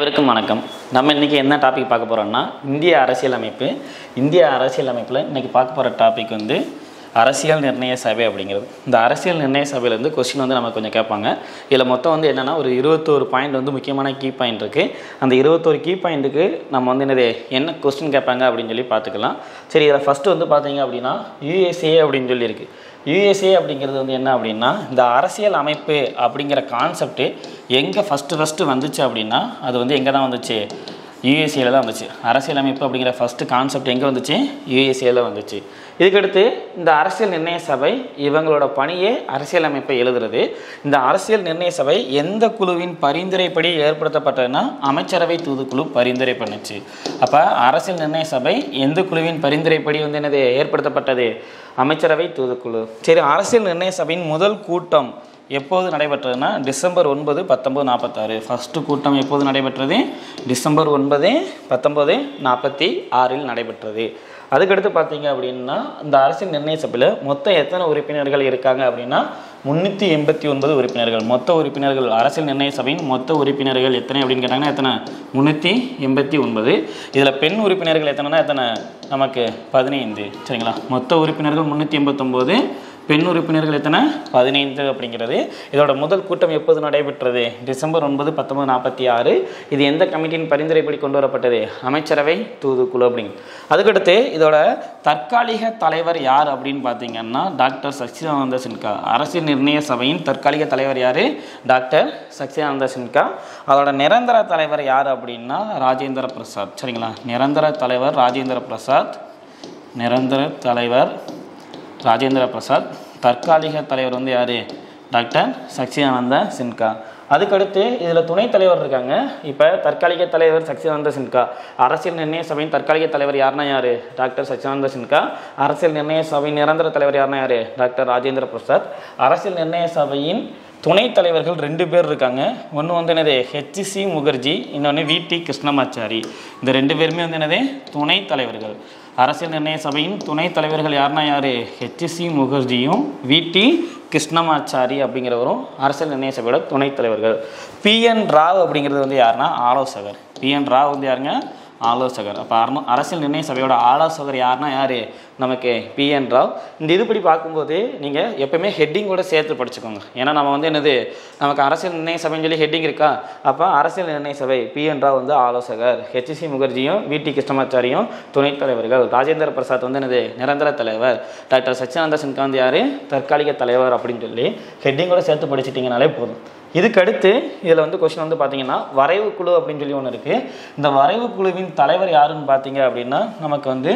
அனைவருக்கும் வணக்கம் நம்ம இன்றைக்கி என்ன டாபிக் பார்க்க போகிறோம்னா இந்திய அரசியலமைப்பு இந்திய அரசியலமைப்பில் இன்றைக்கி பார்க்க போகிற டாபிக் வந்து அரசியல் நிர்ணய சபை அப்படிங்கிறது இந்த அரசியல் நிர்ணய சபையிலேருந்து கொஸ்டின் வந்து நம்ம கொஞ்சம் கேட்பாங்க இதில் மொத்தம் வந்து என்னென்னா ஒரு இருபத்தோரு பாயிண்ட் வந்து முக்கியமான கீ பாயிண்ட் இருக்குது அந்த இருபத்தோரு கீ பாயிண்ட்டுக்கு நம்ம வந்து என்னது என்ன கொஸ்டின் கேட்பாங்க அப்படின்னு சொல்லி பார்த்துக்கலாம் சரி இதில் ஃபஸ்ட்டு வந்து பார்த்தீங்க அப்படின்னா யூஎஸ்ஏ அப்படின்னு சொல்லியிருக்கு யூஎஸ்ஏ அப்படிங்கிறது வந்து என்ன அப்படின்னா இந்த அரசியல் அமைப்பு அப்படிங்கிற கான்செப்ட்டு எங்கே ஃபஸ்ட்டு ஃபஸ்ட்டு வந்துச்சு அப்படின்னா அது வந்து எங்கே தான் வந்துச்சு யூஎஸ்ஏல தான் வந்துச்சு அரசியலமைப்பு அப்படிங்கிற ஃபஸ்ட்டு கான்செப்ட் எங்கே வந்துச்சு யூஎஸ்ஏல வந்துச்சு இதுக்கடுத்து இந்த அரசியல் நிர்ணய சபை இவங்களோட பணியே அரசியலமைப்பை எழுதுறது இந்த அரசியல் நிர்ணய சபை எந்த குழுவின் பரிந்துரைப்படி ஏற்படுத்தப்பட்டதுன்னா அமைச்சரவை தூதுக்குழு பரிந்துரை பண்ணுச்சு அப்போ அரசியல் நிர்ணய சபை எந்த குழுவின் பரிந்துரைப்படி வந்து என்னது ஏற்படுத்தப்பட்டது அமைச்சரவை தூதுக்குழு சரி அரசியல் நிர்ணய சபையின் முதல் கூட்டம் எப்போது நடைபெற்றதுன்னா டிசம்பர் ஒன்பது பத்தொம்பது நாற்பத்தாறு ஃபஸ்ட்டு கூட்டம் எப்போது நடைபெற்றது டிசம்பர் ஒன்பது பத்தொம்பது நாற்பத்தி ஆறில் நடைபெற்றது அதுக்கடுத்து பார்த்தீங்க அப்படின்னா இந்த அரசியல் நிர்ணய சபையில் மொத்தம் எத்தனை உறுப்பினர்கள் இருக்காங்க அப்படின்னா முந்நூற்றி எண்பத்தி ஒன்பது உறுப்பினர்கள் மொத்த உறுப்பினர்கள் அரசியல் நிர்ணய சபையின் மொத்த உறுப்பினர்கள் எத்தனை அப்படின்னு கேட்டாங்கன்னா எத்தனை முந்நூற்றி எண்பத்தி ஒன்பது இதில் பெண் உறுப்பினர்கள் எத்தனைனா எத்தனை நமக்கு பதினைந்து சரிங்களா மொத்த உறுப்பினர்கள் முந்நூற்றி எண்பத்தொம்போது பெண் உறுப்பினர்கள் எத்தனை பதினைந்து அப்படிங்கிறது இதோட முதல் கூட்டம் எப்போது நடைபெற்றது டிசம்பர் ஒன்பது பத்தொன்பது நாற்பத்தி ஆறு இது எந்த கமிட்டியின் பரிந்துரைப்படி கொண்டு வரப்பட்டது அமைச்சரவை தூதுக்குழு அப்படிங்க அதுக்கடுத்து இதோட தற்காலிக தலைவர் யார் அப்படின்னு பார்த்தீங்கன்னா டாக்டர் சச்சிதானந்த சின்கா அரசியல் நிர்ணய சபையின் தற்காலிக தலைவர் யார் டாக்டர் சச்சிதானந்த சின்கா அதோட நிரந்தர தலைவர் யார் அப்படின்னா ராஜேந்திர பிரசாத் சரிங்களா நிரந்தர தலைவர் ராஜேந்திர பிரசாத் நிரந்தர தலைவர் ராஜேந்திர பிரசாத் தற்காலிக தலைவர் வந்து யார் டாக்டர் சச்சிதானந்த சின்கா அதுக்கடுத்து இதில் துணைத் தலைவர் இருக்காங்க இப்போ தற்காலிக தலைவர் சச்சிதானந்த சின்கா அரசியல் நிர்ணய சபையின் தற்காலிக தலைவர் யாருன்னா யார் டாக்டர் சச்சிதானந்த சின்கா அரசியல் நிர்ணய சபையின் நிரந்தர தலைவர் யாருன்னா யார் டாக்டர் ராஜேந்திர பிரசாத் அரசியல் நிர்ணய சபையின் துணைத் தலைவர்கள் ரெண்டு பேர் இருக்காங்க ஒன்று வந்து என்னது ஹெச்சிசி முகர்ஜி இன்னொன்று விடி கிருஷ்ணமாச்சாரி இந்த ரெண்டு பேருமே வந்து என்னது துணைத் தலைவர்கள் அரசியல் நிர்ணய சபையின் துணைத் தலைவர்கள் யாருன்னா யார் ஹெச்சிசி முகர்ஜியும் விடி கிருஷ்ணமாச்சாரி அப்படிங்கிறவரும் அரசியல் நிர்ணய சபையோட துணைத் தலைவர்கள் பிஎன் ராவ் அப்படிங்கிறது வந்து யாருன்னா ஆலோசகர் பிஎன் ராவ் வந்து யாருங்க ஆலோசகர் அப்போ அரண அரசியல் நிர்ணய சபையோட ஆலோசகர் யாருன்னா யார் நமக்கு பிஎன் ராவ் இந்த இதுபடி பார்க்கும்போது நீங்கள் எப்பவுமே ஹெட்டிங்கோட சேர்த்து படிச்சுக்கோங்க ஏன்னா நம்ம வந்து என்னது நமக்கு அரசியல் நிர்ணய சபைன்னு சொல்லி ஹெட்டிங் இருக்கா அப்போ அரசியல் நிர்ணய சபை பிஎன் ராவ் வந்து ஆலோசகர் ஹெச்சிசி முகர்ஜியும் விடி கிருஷ்ணமாச்சாரியும் துணைத் தலைவர்கள் ராஜேந்திர பிரசாத் வந்து என்னது நிரந்தர தலைவர் டாக்டர் சச்சிதானந்த சின்கா வந்து யார் தற்காலிக தலைவர் அப்படின்னு சொல்லி ஹெட்டிங்கோட சேர்த்து படிச்சிட்டிங்கனாலே போதும் இதுக்கு அடுத்து இதில் வந்து கொஸ்டின் வந்து பார்த்தீங்கன்னா வரைவு குழு அப்படின்னு சொல்லி ஒன்று இருக்குது இந்த வரைவு குழுவின் தலைவர் யாருன்னு பார்த்தீங்க அப்படின்னா நமக்கு வந்து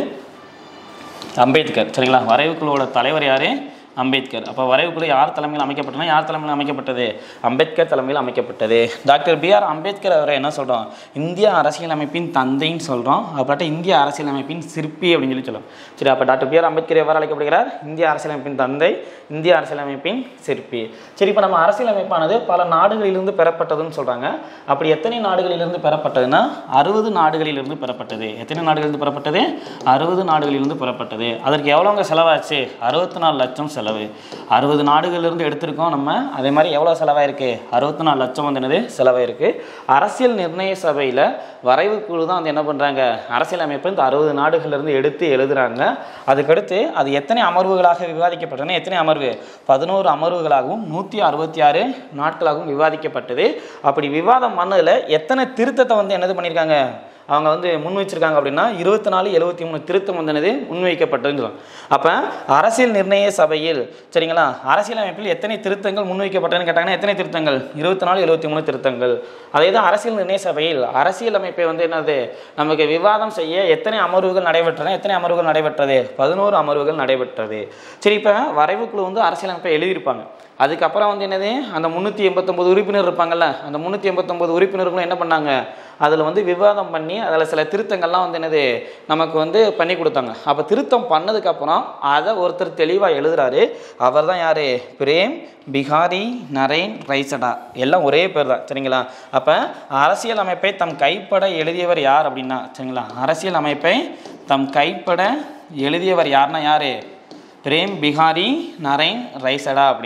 அம்பேத்கர் சரிங்களா வரைவு குழுவோட தலைவர் யார் அம்பேத்கர் அப்போ வரைவுக்குழு யார் தலைமையில் அமைக்கப்பட்டனா யார் தலைமையில் அமைக்கப்பட்டது அம்பேத்கர் தலைமையில் அமைக்கப்பட்டது டாக்டர் பிஆர் அம்பேத்கர் அவரை என்ன சொல்கிறோம் இந்திய அரசியலமைப்பின் தந்தைன்னு சொல்கிறோம் அப்புறம் இந்திய அரசியலமைப்பின் சிற்பி அப்படின்னு சொல்லி சொல்லுவோம் சரி அப்போ டாக்டர் பிஆர் அம்பேத்கர் எவ்வாறு அழைக்கப்படுகிறார் இந்திய அரசியலமைப்பின் தந்தை இந்திய அரசியலமைப்பின் சிற்பி சரி இப்போ நம்ம அரசியலமைப்பானது பல நாடுகளிலிருந்து பெறப்பட்டதுன்னு சொல்கிறாங்க அப்படி எத்தனை நாடுகளிலிருந்து பெறப்பட்டதுன்னா அறுபது நாடுகளிலிருந்து பெறப்பட்டது எத்தனை நாடுகளிலிருந்து பெறப்பட்டது அறுபது நாடுகளிலிருந்து பெறப்பட்டது அதற்கு எவ்வளோங்க செலவாச்சு அறுபத்தி நாலு லட்சம் செலவு அறுபது நாடுகளிலிருந்து எடுத்திருக்கோம் நம்ம அதே மாதிரி எவ்வளோ செலவாயிருக்கு அறுபத்தி நாலு லட்சம் வந்து என்னது செலவாயிருக்கு அரசியல் நிர்ணய சபையில் வரைவு குழு தான் வந்து என்ன பண்ணுறாங்க அரசியலமைப்பு இந்த அறுபது நாடுகளிலிருந்து எடுத்து எழுதுறாங்க அதுக்கடுத்து அது எத்தனை அமர்வுகளாக விவாதிக்கப்பட்டன எத்தனை அமர்வு பதினோரு அமர்வுகளாகவும் நூற்றி அறுபத்தி ஆறு நாட்களாகவும் விவாதிக்கப்பட்டது அப்படி விவாதம் பண்ணதில் எத்தனை திருத்தத்தை வந்து என்னது பண்ணியிருக்காங்க அவங்க வந்து முன் வச்சிருக்காங்க அப்படின்னா இருபத்தி நாலு எழுபத்தி மூணு திருத்தம் வந்தனது முன்வைக்கப்பட்டதுன்னு சொல்லுவாங்க அப்போ அரசியல் நிர்ணய சபையில் சரிங்களா அரசியலமைப்பில் எத்தனை திருத்தங்கள் முன்வைக்கப்பட்டதுன்னு கேட்டாங்கன்னா எத்தனை திருத்தங்கள் இருபத்தி நாலு எழுபத்தி மூணு திருத்தங்கள் அதே தான் அரசியல் நிர்ணய சபையில் அரசியலமைப்பை வந்து என்னது நமக்கு விவாதம் செய்ய எத்தனை அமர்வுகள் நடைபெற்றன எத்தனை அமர்வுகள் நடைபெற்றது பதினோரு அமர்வுகள் நடைபெற்றது சரி இப்போ வரைவுக்குழு வந்து அரசியலமைப்பை எழுதியிருப்பாங்க அதுக்கப்புறம் வந்து என்னது அந்த முந்நூற்றி எண்பத்தொம்பது உறுப்பினர் இருப்பாங்கல்ல அந்த முந்நூற்றி எண்பத்தொம்பது உறுப்பினர்களும் என்ன பண்ணாங்க அதில் வந்து விவாதம் பண்ணி அதில் சில திருத்தங்கள்லாம் வந்து என்னது நமக்கு வந்து பண்ணி கொடுத்தாங்க அப்போ திருத்தம் பண்ணதுக்கப்புறம் அதை ஒருத்தர் தெளிவாக எழுதுறாரு அவர் தான் யார் பிரேம் பிகாரி நரேன் ரைசடா எல்லாம் ஒரே பேர் தான் சரிங்களா அப்போ அரசியல் அமைப்பை தம் கைப்பட எழுதியவர் யார் அப்படின்னா சரிங்களா அரசியல் அமைப்பை தம் கைப்பட எழுதியவர் யாருன்னா யார் பிரேம் பிகாரி நரேன் ரைசடா அப்படிங்கிற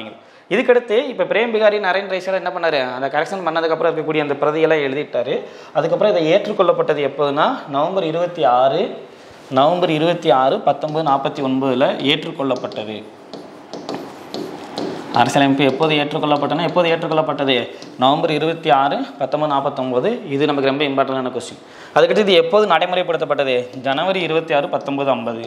இதுக்கடுத்து இப்போ பிரேம் பிகாரி நரேன் ரைசர் என்ன பண்ணாரு அந்த கரெக்ஷன் பண்ணதுக்கப்புறம் இருக்கக்கூடிய அந்த பிரதியெல்லாம் எழுதிட்டாரு அதுக்கப்புறம் இதை ஏற்றுக்கொள்ளப்பட்டது எப்போதுன்னா நவம்பர் இருபத்தி ஆறு நவம்பர் இருபத்தி ஆறு பத்தொன்பது நாற்பத்தி ஒன்பதில் ஏற்றுக்கொள்ளப்பட்டது அரசியலமைப்பு எப்போது ஏற்றுக்கொள்ளப்பட்டன எப்போது ஏற்றுக்கொள்ளப்பட்டது நவம்பர் இருபத்தி ஆறு பத்தொன்பது நாற்பத்தொம்போது இது நமக்கு ரொம்ப இம்பார்ட்டண்டான கொஸ்டின் அதுக்கடுத்து இது எப்போது நடைமுறைப்படுத்தப்பட்டது ஜனவரி இருபத்தி ஆறு பத்தொன்பது ஐம்பது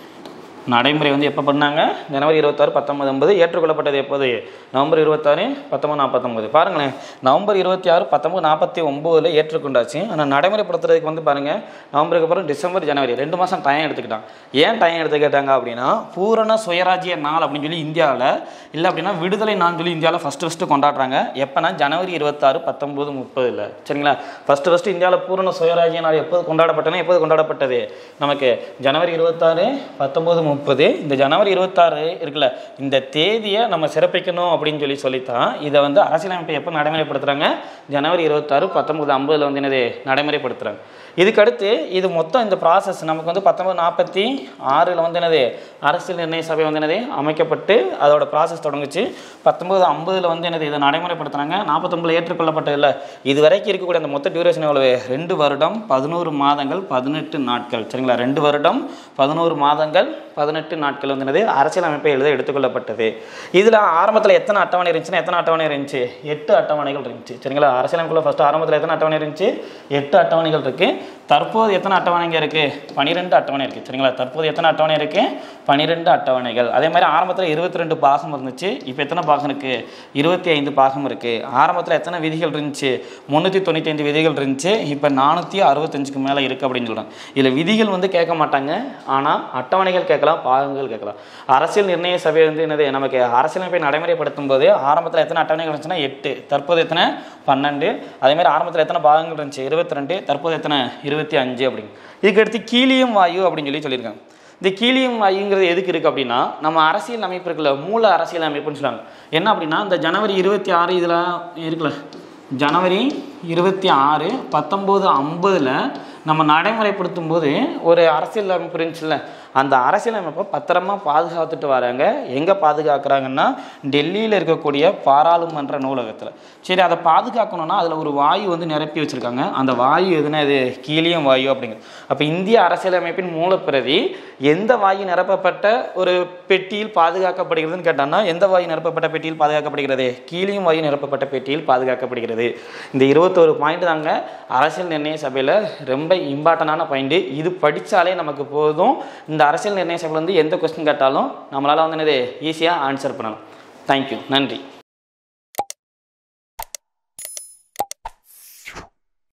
நடைமுறை வந்து எப்போ பண்ணாங்க ஜனவரி இருபத்தாறு பத்தொன்பது ஐம்பது ஏற்றுக்கொள்ளப்பட்டது எப்போது நவம்பர் இருபத்தாறு பத்தொம்பது நாற்பத்தொம்பது பாருங்களேன் நவம்பர் இருபத்தி ஆறு பத்தொம்பது நாற்பத்தி ஒம்போதில் ஏற்றுக்கொண்டாச்சு ஆனால் நடைமுறைப்படுத்துறதுக்கு வந்து பாருங்கள் நவம்பருக்கு அப்புறம் டிசம்பர் ஜனவரி ரெண்டு மாதம் டைம் எடுத்துக்கிட்டான் ஏன் டைம் எடுத்துக்கிட்டாங்க அப்படின்னா பூரண சுயராஜ்ய நாள் அப்படின்னு சொல்லி இந்தியாவில் இல்லை அப்படின்னா விடுதலை நாள் சொல்லி இந்தியாவில் ஃபஸ்ட்டு ஃபஸ்ட்டு கொண்டாடுறாங்க எப்போனா ஜனவரி இருபத்தாறு பத்தொம்போது முப்பதில் சரிங்களா ஃபஸ்ட்டு ஃபஸ்ட்டு இந்தியாவில் பூரண சுயராஜ்ய நாள் எப்போது கொண்டாடப்பட்டன எப்போது கொண்டாடப்பட்டது நமக்கு ஜனவரி இருபத்தாறு பத்தொம்போது முப்பது இந்த ஜனவரி இருபத்தாறு இருக்குல்ல இந்த தேதியை நம்ம சிறப்பிக்கணும் அப்படின்னு சொல்லி சொல்லித்தான் இதை வந்து அரசியலமைப்பை எப்போ நடைமுறைப்படுத்துகிறாங்க ஜனவரி இருபத்தாறு பத்தொம்பது ஐம்பதில் வந்து என்னது நடைமுறைப்படுத்துகிறாங்க இதுக்கடுத்து இது மொத்தம் இந்த ப்ராசஸ் நமக்கு வந்து பத்தொம்பது நாற்பத்தி ஆறில் வந்து என்னது அரசியல் நிர்ணய சபை வந்து என்னது அமைக்கப்பட்டு அதோட ப்ராசஸ் தொடங்குச்சு பத்தொம்பது ஐம்பதில் வந்து என்னது இதை நடைமுறைப்படுத்துனாங்க நாற்பத்தொம்பதில் ஏற்றுக்கொள்ளப்பட்டதில்ல இது வரைக்கும் இருக்கக்கூடிய அந்த மொத்த டியூரேஷன் எவ்வளவு ரெண்டு வருடம் பதினோரு மாதங்கள் பதினெட்டு நாட்கள் சரிங்களா ரெண்டு வருடம் பதினோரு மாதங்கள் பதினெட்டு நாட்கள் வந்து என்னது அரசியலமைப்பை எழுத எடுத்துக்கொள்ளப்பட்டது இதில் ஆரம்பத்தில் எத்தனை அட்டவணை இருந்துச்சுன்னா எத்தனை அட்டவணை இருந்துச்சு எட்டு அட்டவணைகள் இருந்துச்சு சரிங்களா அரசியலமைப்புல ஃபஸ்ட்டு ஆரம்பத்தில் எத்தனை அட்டவணை இருந்துச்சு எட்டு அட்டவணைகள் இருக்குது தற்போது எத்தனை அட்டவணைங்க இருக்குது பன்னிரெண்டு அட்டவணை இருக்குது சரிங்களா தற்போது எத்தனை அட்டவணை இருக்குது பன்னிரெண்டு அட்டவணைகள் அதே மாதிரி ஆரம்பத்தில் இருபத்தி ரெண்டு பாகம் இருந்துச்சு இப்போ எத்தனை பாகம் இருக்குது இருபத்தி ஐந்து பாகம் இருக்குது ஆரம்பத்தில் எத்தனை விதிகள் இருந்துச்சு முந்நூற்றி தொண்ணூற்றி ஐந்து விதிகள் இருந்துச்சு இப்போ நானூற்றி அறுபத்தஞ்சுக்கு மேலே இருக்குது அப்படின்னு சொல்கிறாங்க இதில் விதிகள் வந்து கேட்க மாட்டாங்க ஆனால் அட்டவணைகள் கேட்கலாம் பாகங்கள் கேட்கலாம் அரசியல் நிர்ணய சபை வந்து என்னது நமக்கு அரசியலமைப்பை நடைமுறைப்படுத்தும் போது ஆரம்பத்தில் எத்தனை அட்டவணைகள் இருந்துச்சுன்னா எட்டு தற்போது எத்தனை பன்னெண்டு அதே மாதிரி ஆரம்பத்தில் எத்தனை பாகங்கள் இருந்துச்சு இருபத்தி ரெண்டு தற்போது எத்தனை இருபத்தி அஞ்சு அப்படிங்க இதுக்கு அடுத்து கீழியம் வாயு அப்படின்னு சொல்லி சொல்லியிருக்காங்க இந்த கீழியம் வாயுங்கிறது எதுக்கு இருக்குது அப்படின்னா நம்ம அரசியல் அமைப்பு இருக்குல்ல மூல அரசியல் அமைப்புன்னு சொல்லுவாங்க என்ன அப்படின்னா இந்த ஜனவரி இருபத்தி ஆறு இதில் இருக்குல்ல ஜனவரி இருபத்தி ஆறு பத்தொம்போது ஐம்பதில் நம்ம நடைமுறைப்படுத்தும் போது ஒரு அரசியல் அமைப்பு இருந்துச்சுல்ல அந்த அரசியலமைப்பை பத்திரமா பாதுகாத்துட்டு வராங்க எங்கே பாதுகாக்கிறாங்கன்னா டெல்லியில் இருக்கக்கூடிய பாராளுமன்ற நூலகத்தில் சரி அதை பாதுகாக்கணும்னா அதில் ஒரு வாயு வந்து நிரப்பி வச்சுருக்காங்க அந்த வாயு எதுனா இது கீழியம் வாயு அப்படிங்கிறது அப்போ இந்திய அரசியலமைப்பின் மூலப்பிரதி எந்த வாயு நிரப்பப்பட்ட ஒரு பெட்டியில் பாதுகாக்கப்படுகிறதுன்னு கேட்டான்னா எந்த வாயு நிரப்பப்பட்ட பெட்டியில் பாதுகாக்கப்படுகிறது கீழியம் வாயு நிரப்பப்பட்ட பெட்டியில் பாதுகாக்கப்படுகிறது இந்த இருபத்தோரு பாயிண்ட் தாங்க அரசியல் நிர்ணய சபையில் ரொம்ப இம்பார்ட்டண்டான பாயிண்ட் இது படித்தாலே நமக்கு போதும் இந்த அரசியல் நிர்ணய சபையில் வந்து எந்த கொஸ்டின் கேட்டாலும் நம்மளால் வந்து என்னது ஈஸியாக ஆன்சர் பண்ணலாம் தேங்க்யூ நன்றி